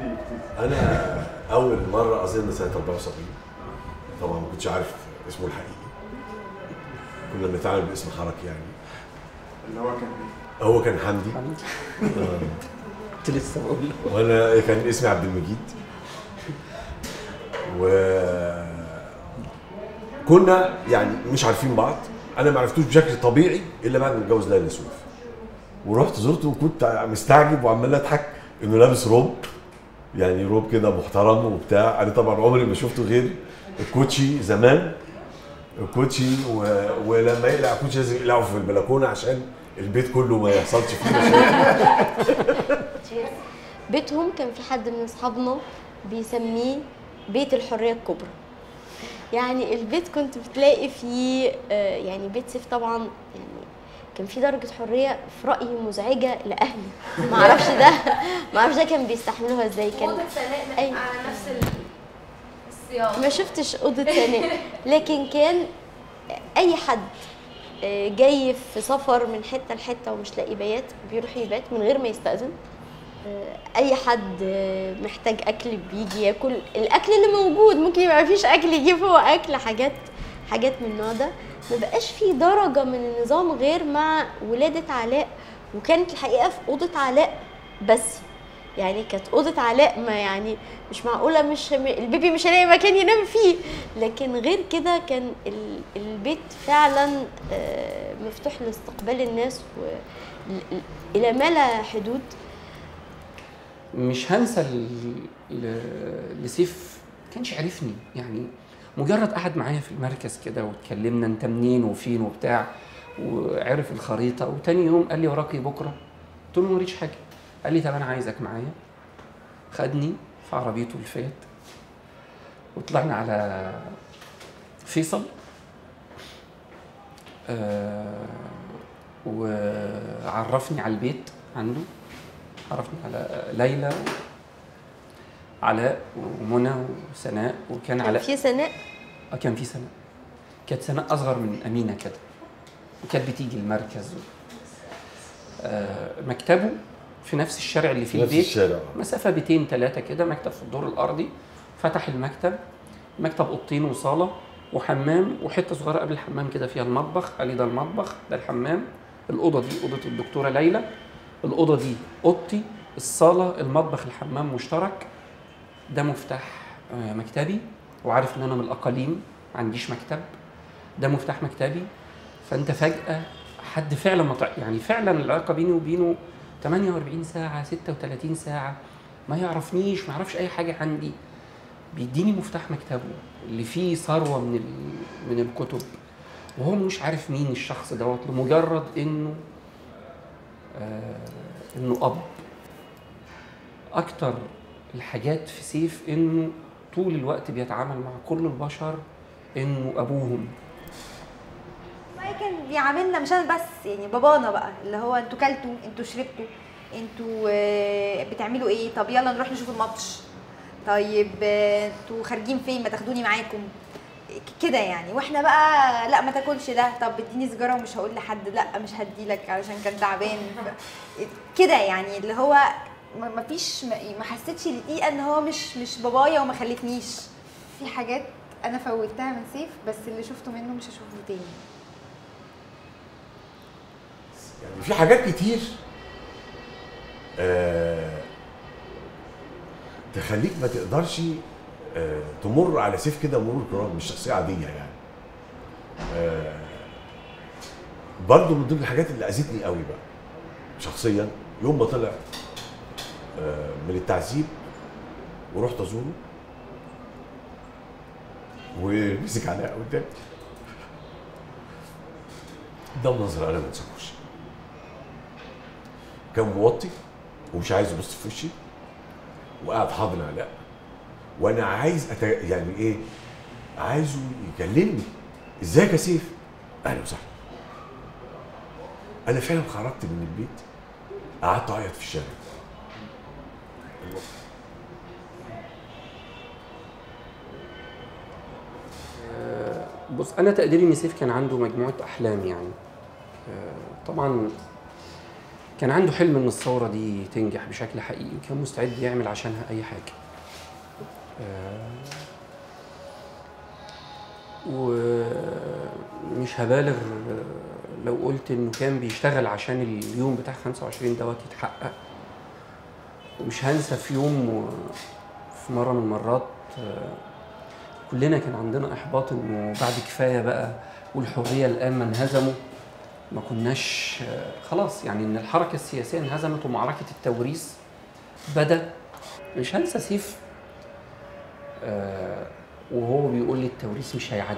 انا اول مره اظن سنه 74 طبعا ما كنتش عارف اسمه الحقيقي كنا بنتعامل باسم حركي يعني اللي هو كان ايه؟ هو كان حمدي آه. كنت لسه بقول له وانا كان اسمي عبد المجيد و كنا يعني مش عارفين بعض انا ما عرفتوش بشكل طبيعي الا بعد ما اتجوز ليلى سويف ورحت زرته وكنت مستعجب وعمال اضحك انه لابس روب يعني روب كده محترم وبتاع انا طبعا عمري ما شفته غير الكوتشي زمان الكوتشي و... ولما يقلع كوتشي لازم يقلعه في البلكونه عشان البيت كله ما يحصلش فيه مشاكل بيتهم كان في حد من اصحابنا بيسميه بيت الحريه الكبرى يعني البيت كنت بتلاقي فيه آه، يعني بيت سيف طبعا يعني كان في درجه حريه في رايي مزعجه لاهلي ما اعرفش ده ما اعرفش ده كان بيستحملوها ازاي كان اوضه سناء أي. على نفس ال- السياق ما شفتش اوضه سناء لكن كان اي حد آه، جاي في سفر من حته لحته ومش لاقي بيات بيروح يبات من غير ما يستاذن آه، اي حد آه، محتاج اكل بيجي ياكل الاكل اللي موجود ممكن يبقى مفيش اكل يجيب هو اكل حاجات حاجات من النوع ده ما بقاش في درجه من النظام غير مع ولاده علاء وكانت الحقيقه في اوضه علاء بس يعني كانت اوضه علاء ما يعني مش معقوله مش البيبي مش هيلاقي مكان ينام فيه لكن غير كده كان ال- البيت فعلا آه، مفتوح لاستقبال الناس و ل- الى ما لا حدود مش هنسى ل- ل- لسيف كانش عارفني يعني مجرد قعد معايا في المركز كده واتكلمنا انت منين وفين وبتاع وعرف الخريطه وتاني يوم قال لي وراكي بكره قلت له ما وريش حاجه قال لي طب انا عايزك معايا خدني في عربيته الفيات وطلعنا على فيصل آه وعرفني على البيت عنده عرفني على ليلى علاء ومنى وسناء وكان كان علاء في سناء اه كان في سناء كانت سناء اصغر من امينه كده وكانت بتيجي المركز آه مكتبه في نفس الشارع اللي فيه نفس البيت الشارع مسافه بيتين ثلاثه كده مكتب في الدور الارضي فتح المكتب المكتب اوضتين وصاله وحمام وحته صغيره قبل الحمام كده فيها المطبخ قال لي ده المطبخ ده الحمام الاوضه دي اوضه الدكتوره ليلى الاوضه دي اوضتي الصاله المطبخ الحمام مشترك ده مفتاح آه، مكتبي وعارف ان انا من الاقاليم ما عنديش مكتب ده مفتاح مكتبي فانت فجاه حد فعلا مطع... يعني فعلا العلاقه بيني وبينه 48 ساعه 36 ساعه ما يعرفنيش ما يعرفش اي حاجه عندي بيديني مفتاح مكتبه اللي فيه ثروه من ال... من الكتب وهو مش عارف مين الشخص دوت لمجرد انه آه انه اب اكتر الحاجات في سيف انه طول الوقت بيتعامل مع كل البشر انه ابوهم ما كان بيعاملنا مش انا بس يعني بابانا بقى اللي هو انتوا كلتوا انتوا شربتوا انتوا آه، بتعملوا ايه طب يلا نروح نشوف الماتش طيب آه، انتوا خارجين فين ما تاخدوني معاكم ك- كده يعني واحنا بقى لا ما تاكلش ده طب اديني سيجاره ومش هقول لحد لا مش هديلك علشان كان تعبان كده يعني اللي هو ما ما فيش ما ما حسيتش لدقيقه ان هو مش مش بابايا وما خلتنيش في حاجات انا فوتها من سيف بس اللي شفته منه مش هشوفه تاني يعني في حاجات كتير آه تخليك ما تقدرش آه تمر على سيف كده مرور الكرام مش شخصيه عاديه يعني آه برضه من ضمن الحاجات اللي اذتني قوي بقى شخصيا يوم ما طلع آه من التعذيب ورحت ازوره ومسك علاء قدامي ده منظر انا ما انساهوش كان موطي ومش عايز يبص في وشي وقاعد حاضن علاء وانا عايز أت... يعني ايه عايزه يكلمني ازيك يا سيف اهلا وسهلا انا فعلا خرجت من البيت قعدت اعيط في الشارع آه، بص انا تقديري ان سيف كان عنده مجموعه احلام يعني آه، طبعا كان عنده حلم ان الثوره دي تنجح بشكل حقيقي كان مستعد يعمل عشانها اي حاجه آه، ومش هبالغ آه، لو قلت انه كان بيشتغل عشان اليوم بتاع 25 دوت يتحقق ومش هنسى في يوم في مره من المرات آه، كلنا كان عندنا احباط انه بعد كفايه بقى والحريه الان ما انهزموا ما كناش آه، خلاص يعني ان الحركه السياسيه انهزمت ومعركه التوريث بدا مش هنسى سيف آه، وهو بيقول لي التوريث مش هيعدي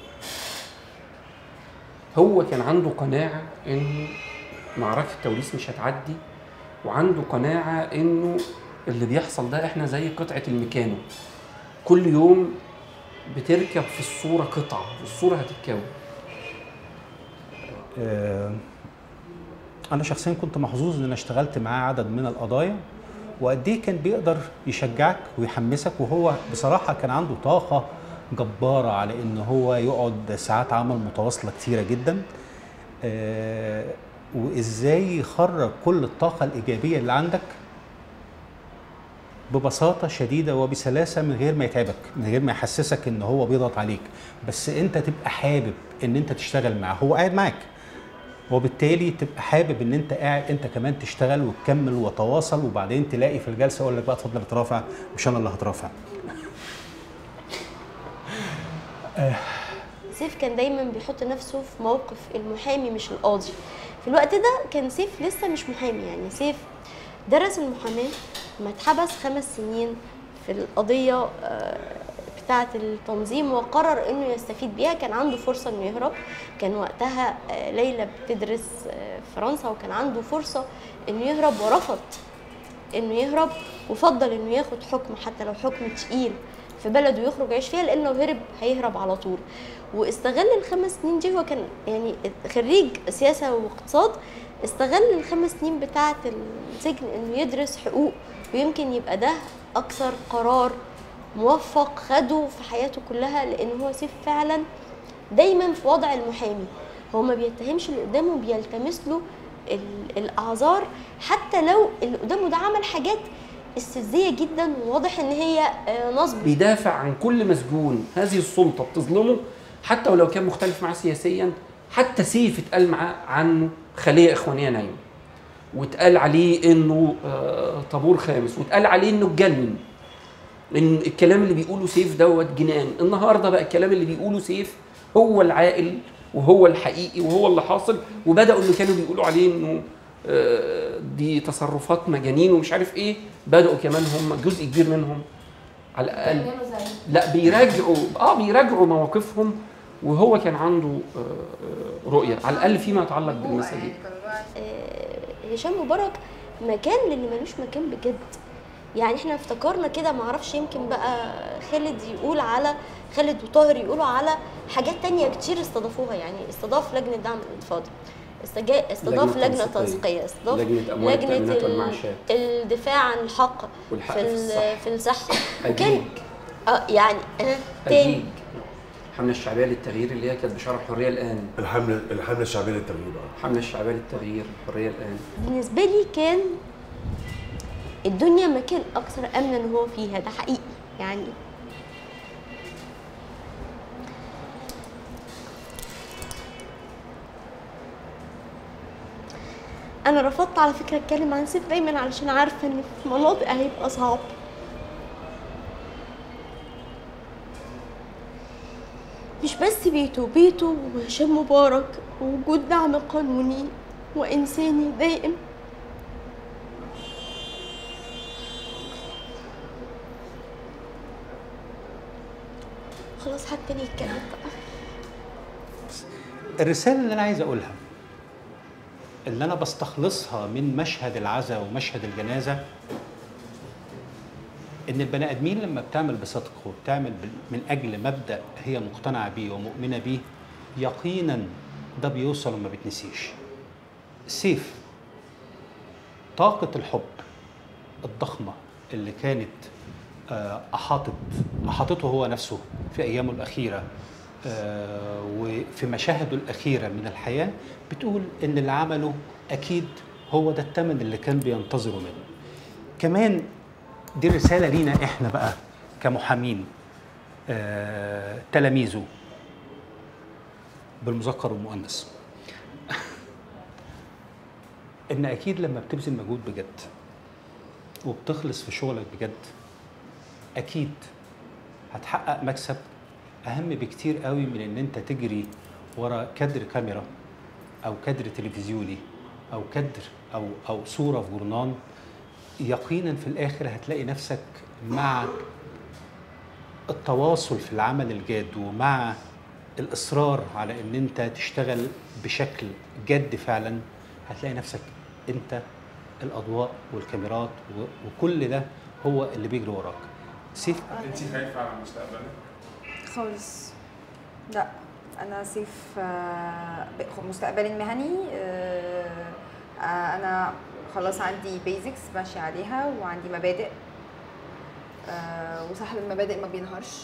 هو كان عنده قناعه انه معركه التوريث مش هتعدي وعنده قناعه انه اللي بيحصل ده احنا زي قطعه الميكانو كل يوم بتركب في الصوره قطعه والصوره هتتكون آه، انا شخصيا كنت محظوظ ان انا اشتغلت معاه عدد من القضايا وقد ايه كان بيقدر يشجعك ويحمسك وهو بصراحه كان عنده طاقه جباره على ان هو يقعد ساعات عمل متواصله كتيره جدا آه، وازاي يخرج كل الطاقه الايجابيه اللي عندك ببساطه شديده وبسلاسه من غير ما يتعبك من غير ما يحسسك ان هو بيضغط عليك بس انت تبقى حابب ان انت تشتغل معاه هو قاعد معاك وبالتالي تبقى حابب ان انت قاعد انت كمان تشتغل وتكمل وتواصل وبعدين تلاقي في الجلسه اقول لك بقى اتفضل اترافع مش انا اللي هترافع سيف كان دايما بيحط نفسه في موقف المحامي مش القاضي في الوقت ده كان سيف لسه مش محامي يعني سيف درس المحاماة ما اتحبس خمس سنين في القضية آه، بتاعة التنظيم وقرر انه يستفيد بيها كان عنده فرصة انه يهرب كان وقتها آه، ليلى بتدرس آه، في فرنسا وكان عنده فرصة انه يهرب ورفض انه يهرب وفضل انه ياخد حكم حتى لو حكم تقيل في بلده يخرج يعيش فيها لانه هرب هيهرب على طول واستغل الخمس سنين دي هو كان يعني خريج سياسه واقتصاد استغل الخمس سنين بتاعه السجن انه يدرس حقوق ويمكن يبقى ده اكثر قرار موفق خده في حياته كلها لان هو سيف فعلا دايما في وضع المحامي هو ما بيتهمش اللي قدامه بيلتمس له ال- الاعذار حتى لو اللي قدامه ده عمل حاجات استفزازيه جدا وواضح ان هي آه، نصب بيدافع عن كل مسجون هذه السلطه بتظلمه حتى ولو كان مختلف معاه سياسيا حتى سيف اتقال معاه عنه خليه اخوانيه نايمه واتقال عليه انه آه، طابور خامس واتقال عليه انه اتجنن ان الكلام اللي بيقوله سيف دوت جنان النهارده بقى الكلام اللي بيقوله سيف هو العاقل وهو الحقيقي وهو اللي حاصل وبداوا اللي كانوا بيقولوا عليه انه آه، دي تصرفات مجانين ومش عارف ايه بداوا كمان هم جزء كبير منهم على الاقل بيعملوا زي لا بيراجعوا اه بيراجعوا مواقفهم وهو كان عنده آه، آه، رؤيه على الاقل فيما يتعلق بالمساجد آه، هشام مبارك مكان للي ملوش مكان بجد يعني احنا افتكرنا كده معرفش يمكن بقى خالد يقول على خالد وطاهر يقولوا على حاجات تانية كتير استضافوها يعني استضاف لجنة دعم الانتفاضة استجا- استضاف لجنة لجنة تنسيقية. تنسيقية استضاف لجنة أموال لجنة التأمينات ال- والمعاشات. الدفاع عن الحق والحق في في ال- الصحة. في الصحة أجيج. وكان اه يعني آه أجيج تاني الحملة الشعبية للتغيير اللي هي كانت بشارة الحرية الآن الحمله الحمله الشعبيه للتغيير آه. الحملة الشعبية للتغيير الحرية الآن بالنسبة لي كان الدنيا مكان أكثر أمنا هو فيها ده حقيقي يعني أنا رفضت على فكرة أتكلم عن سيف دايما علشان عارفة إن في مناطق هيبقى صعب مش بس بيته بيته وهشام مبارك ووجود دعم قانوني وإنساني دائم خلاص حد تاني يتكلم بقى الرسالة اللي أنا عايز أقولها اللي أنا بستخلصها من مشهد العزاء ومشهد الجنازة إن البني آدمين لما بتعمل بصدق وبتعمل بال- من أجل مبدأ هي مقتنعة بيه ومؤمنة بيه يقينا ده بيوصل وما بتنسيش سيف طاقة الحب الضخمة اللي كانت آه، أحاطت أحاطته هو نفسه في أيامه الأخيرة آه، وفي مشاهده الأخيرة من الحياة بتقول إن اللي عمله أكيد هو ده الثمن اللي كان بينتظره منه كمان دي الرساله لينا احنا بقى كمحامين آه، تلاميذه بالمذكر والمؤنث ان اكيد لما بتبذل مجهود بجد وبتخلص في شغلك بجد اكيد هتحقق مكسب اهم بكتير قوي من ان انت تجري ورا كادر كاميرا او كادر تلفزيوني او كادر او او صوره في جورنان يقينا في الاخر هتلاقي نفسك مع التواصل في العمل الجاد ومع الاصرار على ان انت تشتغل بشكل جد فعلا هتلاقي نفسك انت الاضواء والكاميرات و- وكل ده هو اللي بيجري وراك سيف انت خايفه على مستقبلك؟ خالص لا انا سيف آه، ب- مستقبلي المهني آه، آه، انا خلاص عندي بيزكس ماشيه عليها وعندي مبادئ آه، وصاحب المبادئ ما بينهارش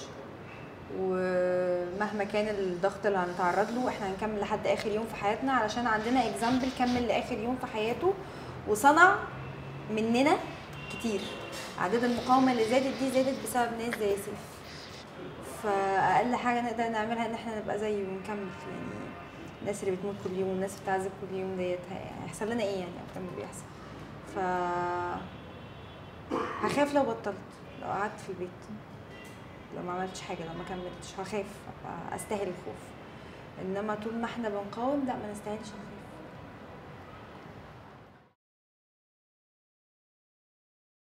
ومهما كان الضغط اللي هنتعرض له احنا هنكمل لحد اخر يوم في حياتنا علشان عندنا اكزامبل كمل لاخر يوم في حياته وصنع مننا كتير اعداد المقاومه اللي زادت دي زادت بسبب ناس زي سيف فاقل حاجه نقدر نعملها ان احنا نبقى زيه ونكمل يعني الناس اللي بتموت كل يوم والناس اللي بتعذب كل يوم ديت هي- هيحصل لنا ايه يعني اكتر من اللي بيحصل ف هخاف لو بطلت لو قعدت في البيت لو ما عملتش حاجه لو ما كملتش هخاف أبقى استاهل الخوف انما طول ما احنا بنقاوم لا ما نستاهلش الخوف